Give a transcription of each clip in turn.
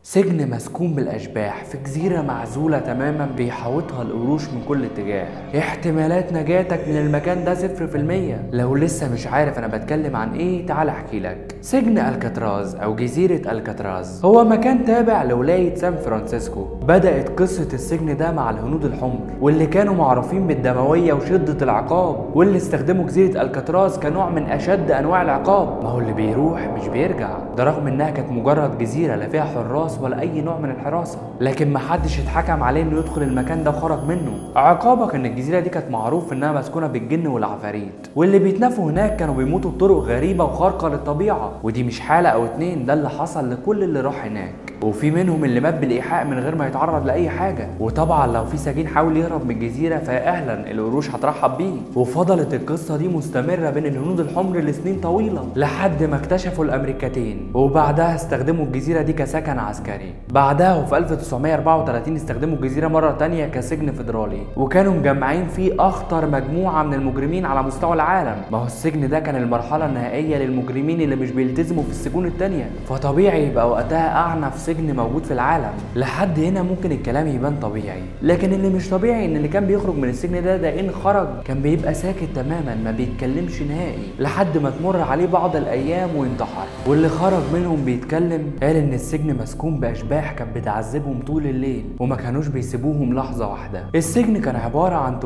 سجن مسكون بالأشباح في جزيرة معزولة تماما بيحاوطها القروش من كل اتجاه احتمالات نجاتك من المكان ده صفر في المية لو لسه مش عارف أنا بتكلم عن إيه تعال أحكي لك سجن الكاتراز أو جزيرة الكاتراز هو مكان تابع لولاية سان فرانسيسكو بدأت قصة السجن ده مع الهنود الحمر واللي كانوا معروفين بالدموية وشدة العقاب واللي استخدموا جزيرة الكاتراز كنوع من أشد أنواع العقاب ما هو اللي بيروح مش بيرجع ده رغم إنها كانت مجرد جزيرة لا فيها حراس ولا أي نوع من الحراسة لكن محدش اتحكم عليه إنه يدخل المكان ده وخرج منه عقابك إن الجزيرة دي كانت معروف إنها مسكونة بالجن والعفاريت واللي بيتنافوا هناك كانوا بيموتوا بطرق غريبة وخارقة للطبيعة ودي مش حالة أو اتنين ده اللي حصل لكل اللي راح هناك وفي منهم اللي مات بالإيحاء من غير ما يتعرض لأي حاجة وطبعا لو في سجين حاول يهرب من الجزيرة فأهلا القروش هترحب بيه وفضلت القصة دي مستمرة بين الهنود الحمر لسنين طويلة لحد ما اكتشفوا الأمريكتين وبعدها استخدموا الجزيرة دي كسكن عسكري بعدها وفي 1934 استخدموا الجزيرة مرة تانية كسجن فيدرالي وكانوا مجمعين فيه أخطر مجموعة من المجرمين على مستوى العالم ما هو السجن ده كان المرحلة النهائية للمجرمين اللي مش بيلتزموا في السجون التانية فطبيعي يبقى وقتها أعنف سجن موجود في العالم لحد هنا ممكن الكلام يبان طبيعي لكن اللي مش طبيعي ان اللي كان بيخرج من السجن ده ده ان خرج كان بيبقى ساكت تماما ما بيتكلمش نهائي لحد ما تمر عليه بعض الايام وينتحر واللي خرج منهم بيتكلم قال ان السجن مسكون باشباح كانت بتعذبهم طول الليل وما كانوش بيسيبوهم لحظه واحده السجن كان عباره عن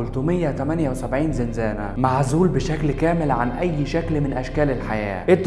378 زنزانه معزول بشكل كامل عن اي شكل من اشكال الحياه ال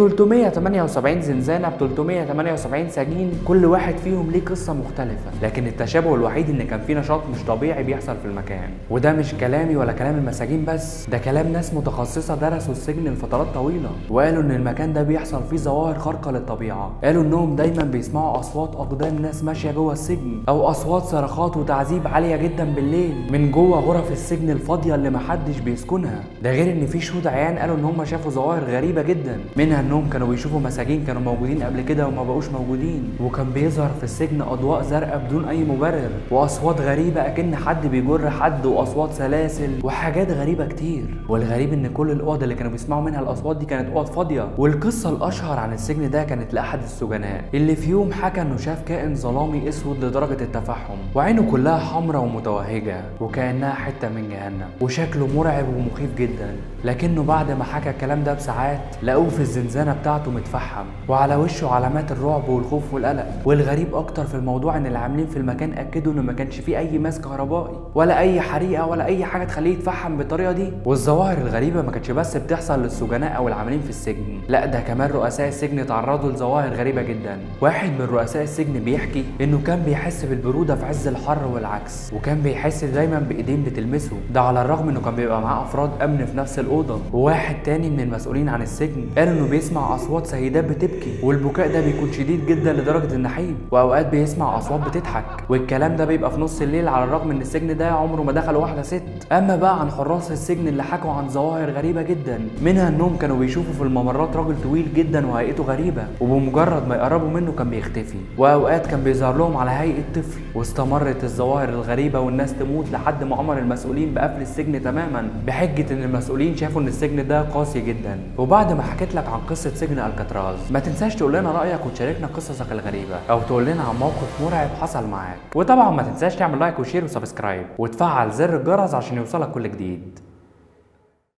378 زنزانه ب 378 سجين كل واحد فيهم ليه قصه مختلفه لكن التشابه الوحيد ان كان في نشاط مش طبيعي بيحصل في المكان وده مش كلامي ولا كلام المساجين بس ده كلام ناس متخصصه درسوا السجن لفترات طويله وقالوا ان المكان ده بيحصل فيه ظواهر خارقه للطبيعه قالوا انهم دايما بيسمعوا اصوات اقدام ناس ماشيه جوه السجن او اصوات صرخات وتعذيب عاليه جدا بالليل من جوه غرف السجن الفاضيه اللي محدش بيسكنها ده غير ان في شهود عيان قالوا ان هم شافوا ظواهر غريبه جدا منها انهم كانوا بيشوفوا مساجين كانوا موجودين قبل كده وما بقوش موجودين وكان بيظهر في السجن اضواء زرقاء بدون اي مبرر واصوات غريبه اكن حد بيجر حد واصوات سلاسل وحاجات غريبه كتير والغريب ان كل الاوض اللي كانوا بيسمعوا منها الاصوات دي كانت اوض فاضيه والقصه الاشهر عن السجن ده كانت لاحد السجناء اللي في يوم حكى انه شاف كائن ظلامي اسود لدرجه التفحم وعينه كلها حمراء ومتوهجه وكانها حته من جهنم وشكله مرعب ومخيف جدا لكنه بعد ما حكى الكلام ده بساعات لقوه في الزنزانه بتاعته متفحم وعلى وشه علامات الرعب والخوف والقلق والغريب اكتر في الموضوع ان العاملين في المكان اكدوا انه ما كانش فيه اي ماس كهربائي ولا اي حريقه ولا اي حاجه تخليه يتفحم بالطريقه دي والظواهر الغريبه ما كانتش بس بتحصل للسجناء او العاملين في السجن لا ده كمان رؤساء السجن تعرضوا لظواهر غريبه جدا واحد من رؤساء السجن بيحكي انه كان بيحس بالبروده في عز الحر والعكس وكان بيحس دايما بايدين بتلمسه ده على الرغم انه كان بيبقى معاه افراد امن في نفس الاوضه وواحد تاني من المسؤولين عن السجن قال انه بيسمع اصوات سيدات بتبكي والبكاء ده بيكون شديد جدا لدرجه النحيب واوقات بيسمع اصوات بتضحك والكلام ده بيبقى في نص الليل على الرغم ان السجن ده عمره ما دخل واحده ست اما بقى عن حراس السجن اللي حكوا عن ظواهر غريبه جدا منها انهم كانوا بيشوفوا في الممرات راجل طويل جدا وهيئته غريبه وبمجرد ما يقربوا منه كان بيختفي واوقات كان بيظهر لهم على هيئه طفل واستمرت الظواهر الغريبه والناس تموت لحد ما امر المسؤولين بقفل السجن تماما بحجه ان المسؤولين شافوا ان السجن ده قاسي جدا وبعد ما حكيت لك عن قصه سجن الكاتراز ما تنساش تقول لنا رايك وتشاركنا قصصك الغريبه او تقول لنا عن موقف مرعب حصل معاك وطبعا ما تنساش تعمل لايك وشير وسبسكرايب وتفعل زر الجرس عشان يوصلك كل جديد